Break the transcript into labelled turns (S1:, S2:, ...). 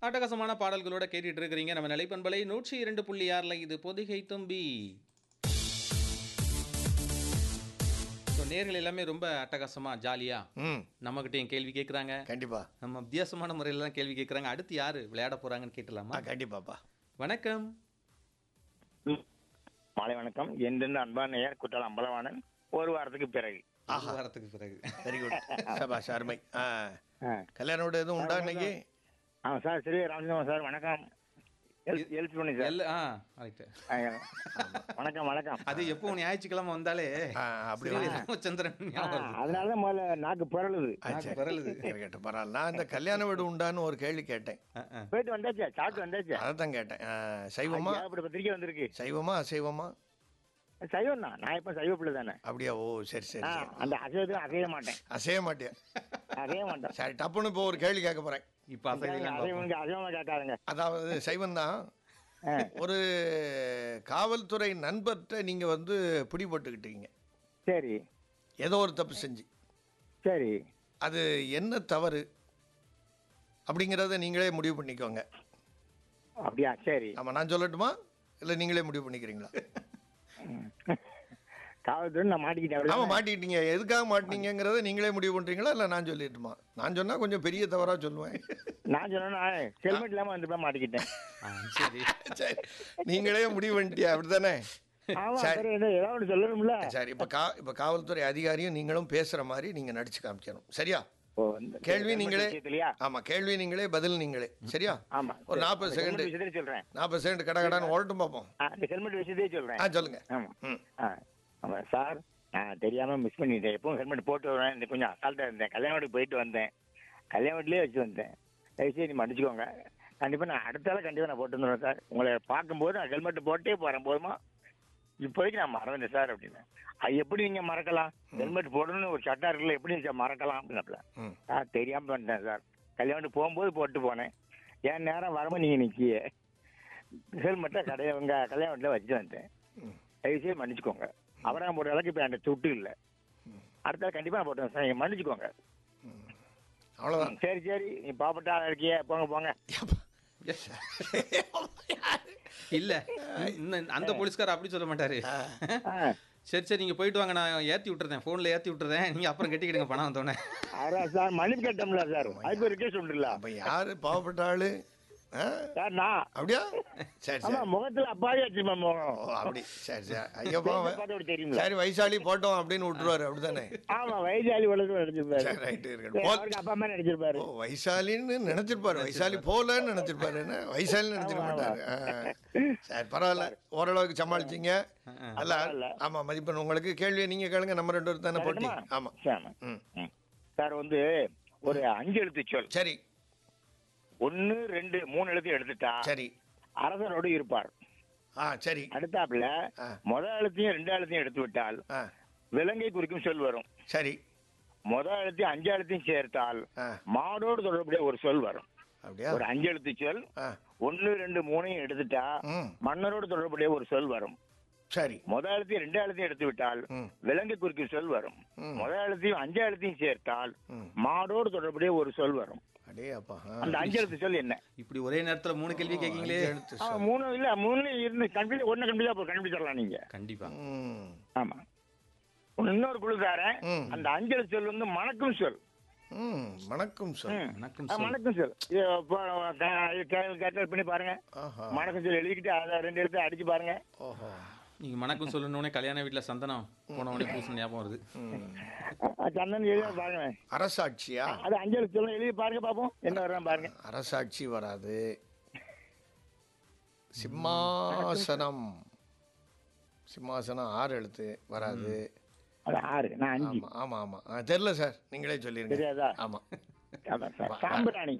S1: அட்டகாசமான பாடல்களோட கேட்டுட்டு இருக்கிறீங்க நம்ம நிலைப்பண்பலை நூற்றி இரண்டு புள்ளி ஆறில் இது பொதிகை தும்பி ஸோ நேர்கள் எல்லாமே ரொம்ப அட்டகாசமாக ஜாலியாக
S2: ம்
S1: நம்மக்கிட்டையும் கேள்வி கேட்குறாங்க
S2: கண்டிப்பா
S1: நம்ம வித்தியாசமான முறையில் தான் கேள்வி கேட்குறாங்க அடுத்து யார் விளையாட போகிறாங்கன்னு கேட்டலாமா
S2: ஆ கண்டிப்பாப்பா
S1: வணக்கம்
S3: மாலை வணக்கம் என்றென்று அன்பான நேயர் குற்றாலம் அம்பலவாணன் ஒரு வாரத்துக்கு பிறகு
S1: ஒரு வாரத்துக்கு பிறகு
S2: வெரி குட் சபாஷ் அருமை ஆ
S3: ஆ.
S2: கல்யாண வீடு எதுவும் உண்டா இன்னைக்கு
S3: ஆ சார் சரி ராமச்சந்திரன் சார் வணக்கம் ஹெல்ப் ஹெல்ப் பண்ணி சார்
S1: எல்ல ஆ ரைட்டு
S3: ஆ, வணக்கம் வணக்கம்
S1: அது எப்போ ஞாயிற்றுக்கிழமை வந்தாலே
S2: ஆ அப்படி
S1: ஸ்ரீ
S2: வா.
S1: ராமச்சந்திரன்
S3: ஆ,
S1: ஞாபகம் வருது.
S3: அதனால தான் முதல்ல நாக்கு பிறழுது
S2: ஆ, சரி.
S1: பரவாயில்ல.
S2: இருக்கட்டும் பரவாயில்ல நான் இந்த கல்யாண வீடு உண்டான்னு ஒரு கேள்வி கேட்டேன்
S1: ஆ, ஆ.
S3: போயிட்டு வந்தாச்சா சாப்பிட்டு வந்தாச்சா
S2: அதை தான் கேட்டேன் ஆ, சைவமா
S3: அப்படி பத்திரிக்கை வந்திருக்கு
S2: சைவமா அசைவமா
S3: சைவம் தான் நான் இப்ப சைவ பிள்ளை தானே
S2: அப்படியா ஓ சரி சரி
S3: ஆ,
S2: சரி
S3: அந்த அசைவத்தையும் அசைய மாட்டேன்
S2: அசைய மாட்டியா
S3: அசைய மாட்டேன்
S2: சரி டப்புன்னு இப்போ ஒரு கேள்வி கேட்க போறேன்
S1: இப்போ அசைவலாம் பார்ப்போம்.
S3: அசைவங்க அசைவமா கேட்காதுங்க
S2: அதாவது சைவம் தான்
S3: ஆ,
S2: ஒரு காவல்துறை நண்பர்கிட்ட நீங்க வந்து பிடிபட்டுக்கிட்டீங்க
S3: சரி
S2: ஏதோ ஒரு தப்பு செஞ்சு
S3: சரி
S2: அது என்ன தவறு அப்படிங்கிறத நீங்களே முடிவு பண்ணிக்கோங்க
S3: அப்படியா சரி
S2: ஆமாம் நான் சொல்லட்டுமா இல்லை நீங்களே முடிவு பண்ணிக்கிறீங்களா
S3: காவல்துறை நான் மாட்டிக்கிட்டேன்
S2: ஆமாம்
S3: அப்படிதானே?
S2: மாட்டிக்கிட்டீங்க எதுக்காக மாட்டினீங்கிறத நீங்களே முடிவு பண்ணுறீங்களா இல்லை நான் சொல்லிட்டுமா நான் சொன்னால் கொஞ்சம் பெரிய தவறாக சொல்லுவேன்
S3: நான் சொன்னா ஹெல்மெட் இல்லாம வந்து போய் மாட்டிக்கிட்டேன்
S1: ஆ, சரி
S2: சரி நீங்களே முடிவு பண்ணிட்டியா அப்படி தானே
S3: ஆமா
S2: சரி.
S3: சரி என்ன ஏதாவது ஒன்று சொல்லணும்ல
S2: சரி இப்போ கா இப்போ காவல்துறை அதிகாரியும் நீங்களும் பேசுகிற மாதிரி நீங்கள் நடிச்சு காமிக்கணும் சரியா
S3: ஓ, இந்த
S2: கேள்வி
S3: helmet
S2: நீங்களே
S3: விஷயத்துலயா?
S2: ஆமாம் கேள்வி நீங்களே பதில் நீங்களே சரியா
S3: ஆமா
S2: ஒரு
S3: சரி.
S2: நாற்பது
S3: அந்த
S2: செகண்ட்
S3: helmet விஷயத்தையே சொல்றேன்
S2: நாற்பது செகண்ட் கடை கடான்னு ஓடட்டும் பார்ப்போம்
S3: ஆ, இந்த ஹெல்மெட் விஷயத்தையே சொல்றேன்
S2: ஆ சொல்லுங்க
S3: ஆமா
S2: ம்
S3: ஆ, ஆமா சார் நான் தெரியாம மிஸ் பண்ணிட்டேன் எப்பவும் ஹெல்மெட் போட்டு வருவேன் இந்த கொஞ்சம் அசால்ட்டா இருந்தேன் கல்யாண வீட்டுக்கு போயிட்டு வந்தேன் கல்யாண வீட்லயே வச்சு வந்தேன் தயவுசெய்து நீ மன்னிச்சுக்கோங்க கண்டிப்பா நான் அடுத்த ஆள் கண்டிப்பா நான் போட்டு வந்துடுவேன் சார் உங்களை பார்க்கும்போது நான் ஹெல்மெட் போட்டே போறேன் போதுமா இப்போதைக்கு நான் மறந்துட்டேன் சார் அப்படின்னு அது எப்படி நீங்க மறக்கலாம் ஹெல்மெட் போடணும்னு ஒரு சட்டம் இருக்குல்ல எப்படி நீங்க மறக்கலாம் அப்படின்னாப்ல
S2: ம்
S3: சார் தெரியாம பண்ணிட்டேன் சார் கல்யாணத்துக்கு போகும்போது போட்டு போனேன் என் நேரம் வரும்போது நீங்க நிக்கிய ஹெல்மெட்டை கடையை உங்க கல்யாணத்தில் வச்சு வந்தேன்
S2: ம்
S3: தயவுசெய்து மன்னிச்சுக்கோங்க அவரை போடுற அளவுக்கு இப்போ என்கிட்ட துட்டு இல்லை அடுத்த நாள் கண்டிப்பா நான் போட்டுறேன் சார் நீங்க மன்னிச்சுக்கோங்க
S2: அவ்வளோதான்
S3: ம், சரி சரி நீ பாப்பட்டா இருக்கிய போங்க போங்க
S1: இல்ல இன்னும் அந்த போலீஸ்கார் அப்படி சொல்ல மாட்டாரு
S3: ஆ,
S1: சரி சரி நீங்க போயிட்டு வாங்க நான் ஏத்தி விட்டுறேன் போன்ல ஏத்தி விட்டுறேன் நீங்க அப்புறம் கட்டிக்கிடுங்க பணம் வந்தோடனே
S3: அதான் சார் மன்னிப்பு கேட்டோம்ல சார் அதுக்கு ஒரு ரிக்வெஸ்ட் உண்டுல்ல
S2: அப்போ யார் பாவப்பட்ட ஆளு ஆ
S3: சார் நான்
S2: அப்படியா சரி
S3: ஆமா
S2: சரி
S3: முகத்துல அப்பாவே வச்சிருப்பேன் முகம்
S2: ஓ அப்படி சரி சரி ஐயோ பாவம்
S3: பார்த்து அப்படி தெரியுங்களா
S2: சரி வைசாலி போட்டோம் அப்படின்னு விட்டுருவாரு அப்படிதானே
S3: ஆமா வயசாளி உலகம் நடிச்சிருப்பாரு
S2: சரி ரைட்டு இருக்கட்டும்
S3: அவருக்கு அப்பா அம்மா நடிச்சிருப்பாரு
S2: ஓ வைசாலின்னு நினைச்சிருப்பாரு வைசாலி போலன்னு நினைச்சிருப்பாரு என்ன வைசாலி நினைச்சிருக்க மாட்டாரு ஆ. சரி பரவாயில்ல ஓரளவுக்கு சமாளிச்சீங்க அல்ல
S3: பரவாயில்ல.
S2: ஆமா மதிப்பெண் உங்களுக்கு கேள்வியை நீங்க கேளுங்க நம்ம ரெண்டு பேரும் தானே போட்டி
S3: வரட்டுமா?
S2: ஆமா
S3: சரி.
S2: ம்
S3: ம். சார் வந்து ஒரு அஞ்சு எழுத்து சொல்
S2: சரி
S3: ஒன்னு ரெண்டு மூணு எழுத்து எடுத்துட்டா
S2: சரி
S3: அரசரோடு இருப்பார்
S2: ஆ சரி
S3: அடுத்தாப்புல
S2: ஆ.
S3: முதல் எழுத்தையும் ரெண்டு எழுத்தையும் எடுத்து விட்டால்
S2: ஆ
S3: விலங்கை குறிக்கும் சொல் வரும்
S2: சரி
S3: முதல் எழுத்தையும் அஞ்சு எழுத்தையும் சேர்த்தால்
S2: ஆ
S3: மாடோடு தொடர்புடைய ஒரு சொல் வரும்
S2: அப்படியா
S3: ஒரு அஞ்சு எழுத்து சொல்
S2: ஆ
S3: ஒன்னு ரெண்டு மூணையும் எடுத்துட்டா
S2: ம்
S3: மன்னரோடு தொடர்புடைய ஒரு சொல் வரும்
S2: சரி
S3: முதல் எழுத்தையும் ரெண்டு எழுத்தையும் எடுத்து விட்டால்
S2: ம்
S3: விலங்கை குறிக்கும் சொல் வரும்
S2: ம்.
S3: முதல் எழுத்தையும் அஞ்சு எழுத்தையும் சேர்த்தால்
S2: ம்
S3: மாடோடு தொடர்புடைய ஒரு சொல் வரும்
S2: அடே அப்பா ஆ.
S3: அந்த அஞ்சு எழுத்து சொல் என்ன
S1: இப்படி ஒரே நேரத்துல மூணு கேள்வி கேட்கீங்களே
S2: அஞ்சு எழுத்து
S3: ஆ,
S2: சொல்.
S3: மூணு இல்ல மூணு இருந்து கண்டுபிடி ஒன்னு கண்டுபிடிச்சா அப்போ கண்டுபிடிச்சிடலாம் நீங்க
S1: கண்டிப்பா
S2: ம்
S3: ஆமா ஒண்ணு இன்னொரு குழுக்காரன்
S2: ம்.
S3: அந்த அஞ்சல் சொல் வந்து மணக்கும் சொல்
S2: ம் வணக்கம் சொல்
S3: ம்.
S1: வணக்கம்
S3: ஆ,
S1: சொல்.
S3: மணக்கும் சொல் இது இப்போ, க- க- கேட்டல் பண்ணி பாருங்க
S2: ஆஹா
S3: மணக்கும் சொல் எழுதிக்கிட்டு அதை ரெண்டு எழுத்து அடிச்சு பாருங்க
S2: ஓஹோ
S1: நீங்க வணக்கம் சொல்லணும்னே கல்யாண வீட்டுல சந்தனம் போன உடனே பூசு ஞாபகம் வருது
S2: ம்
S3: ஆ, சந்தன் எழுதி பாருங்க
S2: அரசாட்சியா
S3: அது அஞ்சல் சொல்ல எழுதி பாருங்க பாப்போம் என்ன வர்றான் பாருங்க
S2: அரசாட்சி வராது சிம்மாசனம் சிம்மாசனம் ஆறு எழுத்து வராது
S3: அது ஆறு நான் அஞ்சு
S2: ஆமா ஆமா ஆமா ஆ, தெரியல சார் நீங்களே சொல்லிருங்க
S3: தெரியாதா
S2: ஆமா
S3: அதான் சார் சாம்பிராணி